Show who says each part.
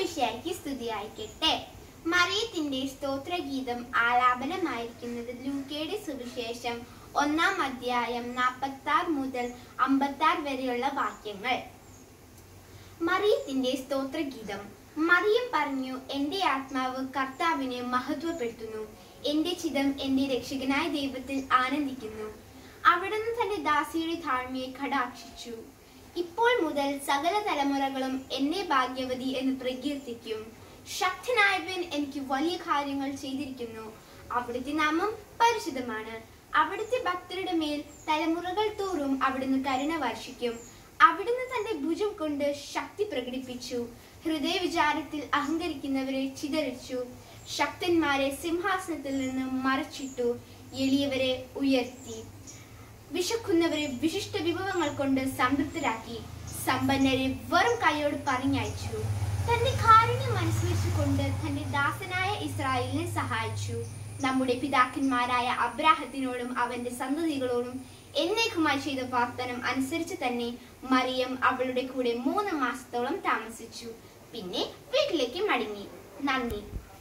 Speaker 1: ഈശോമിശിയായിക്ക് സ്തുതിയായിക്കട്ടെ മറിയത്തിന്റെ സ്തോത്രഗീതം ആലാപനമായിരിക്കുന്നത് ലൂക്കയുടെ സുവിശേഷം ഒന്നാം അധ്യായം നാൽപ്പത്തി ആറ് മുതൽ അമ്പത്തി ആറ് വരെയുള്ള വാക്യങ്ങൾ മറിയത്തിന്റെ സ്തോത്രഗീതം മറിയം പറഞ്ഞു എന്റെ ആത്മാവ് കർത്താവിനെ മഹത്വപ്പെടുത്തുന്നു എന്റെ ചിതം എന്റെ രക്ഷകനായ ദൈവത്തിൽ ആനന്ദിക്കുന്നു അവിടുന്ന് തന്റെ ദാസിയുടെ താഴ്മയെ കടാക്ഷിച്ചു ഇപ്പോൾ മുതൽ സകല തലമുറകളും എന്നെ ഭാഗ്യവതി എന്ന് പ്രകീർത്തിക്കും ശക്തനായവൻ എനിക്ക് വലിയ കാര്യങ്ങൾ ചെയ്തിരിക്കുന്നു അവിടുത്തെ നാമം പരിശുദ്ധമാണ് അവിടുത്തെ ഭക്തരുടെ മേൽ തലമുറകൾ തോറും അവിടുന്ന് കരുണ വർഷിക്കും അവിടുന്ന് തന്റെ ഭുജം കൊണ്ട് ശക്തി പ്രകടിപ്പിച്ചു ഹൃദയ വിചാരത്തിൽ അഹങ്കരിക്കുന്നവരെ ചിതറിച്ചു ശക്തന്മാരെ സിംഹാസനത്തിൽ നിന്ന് മറച്ചിട്ടു എളിയവരെ ഉയർത്തി വിശക്കുന്നവരെ വിശിഷ്ട വിഭവങ്ങൾ കൊണ്ട് സംതൃപ്തരാക്കി സമ്പന്നരെ വെറും കൈയോട് പറഞ്ഞയച്ചു തന്റെ കാരുണ്യം മനസ്സിൽ വെച്ചുകൊണ്ട് തന്റെ ദാസനായ ഇസ്രായേലിനെ സഹായിച്ചു നമ്മുടെ പിതാക്കന്മാരായ അബ്രാഹത്തിനോടും അവന്റെ സന്തതികളോടും എന്നേക്കുമായി ചെയ്ത വാഗ്ദാനം അനുസരിച്ച് തന്നെ മറിയം അവളുടെ കൂടെ മൂന്ന് മാസത്തോളം താമസിച്ചു പിന്നെ വീട്ടിലേക്ക് മടങ്ങി നന്ദി